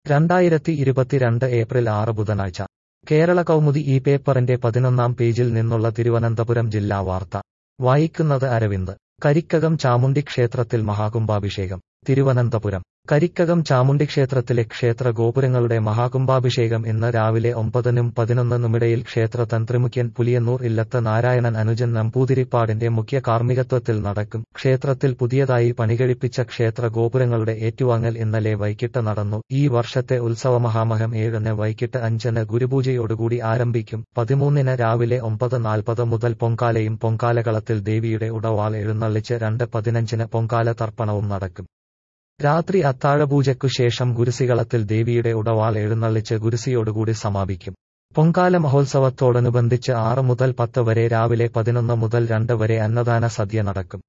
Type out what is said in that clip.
രണ്ടായിരത്തി ഇരുപത്തിരണ്ട് ഏപ്രിൽ ആറ് ബുധനാഴ്ച കേരള കൗമുദി ഈ പേപ്പറിന്റെ പതിനൊന്നാം പേജിൽ നിന്നുള്ള തിരുവനന്തപുരം ജില്ലാ വാർത്ത വായിക്കുന്നത് അരവിന്ദ് കരിക്കകം ചാമുണ്ഡി ക്ഷേത്രത്തിൽ മഹാകുംഭാഭിഷേകം തിരുവനന്തപുരം കരിക്കകം ചാമുണ്ഡി ക്ഷേത്രത്തിലെ ക്ഷേത്ര ഗോപുരങ്ങളുടെ മഹാകുംഭാഭിഷേകം ഇന്ന് രാവിലെ ഒമ്പതിനും പതിനൊന്നിനുമിടയിൽ ക്ഷേത്ര തന്ത്രിമുഖ്യൻ പുലിയന്നൂർ ഇല്ലത്ത് നാരായണൻ അനുജൻ നമ്പൂതിരിപ്പാടിന്റെ മുഖ്യ കാർമ്മികത്വത്തിൽ നടക്കും ക്ഷേത്രത്തിൽ പുതിയതായി പണികഴിപ്പിച്ച ക്ഷേത്ര ഗോപുരങ്ങളുടെ ഏറ്റുവാങ്ങൽ ഇന്നലെ വൈകിട്ട് നടന്നു ഈ വർഷത്തെ ഉത്സവമഹാമഹം ഏഴിന് വൈകിട്ട് അഞ്ചിന് ഗുരുപൂജയോടുകൂടി ആരംഭിക്കും പതിമൂന്നിന് രാവിലെ ഒമ്പത് നാൽപ്പത് മുതൽ പൊങ്കാലയും പൊങ്കാലകളത്തിൽ ദേവിയുടെ ഉടവാൾ എഴുന്നള്ളിച്ച് രണ്ട് പതിനഞ്ചിന് പൊങ്കാല തർപ്പണവും നടക്കും രാത്രി അത്താഴപൂജയ്ക്കു ശേഷം ഗുരുസികളത്തിൽ ദേവിയുടെ ഉടവാൾ എഴുന്നള്ളിച്ച് ഗുരുസിയോടുകൂടി സമാപിക്കും പൊങ്കാല മഹോത്സവത്തോടനുബന്ധിച്ച് ആറ് മുതൽ പത്ത് വരെ രാവിലെ പതിനൊന്ന് മുതൽ രണ്ട് വരെ അന്നദാന സദ്യ നടക്കും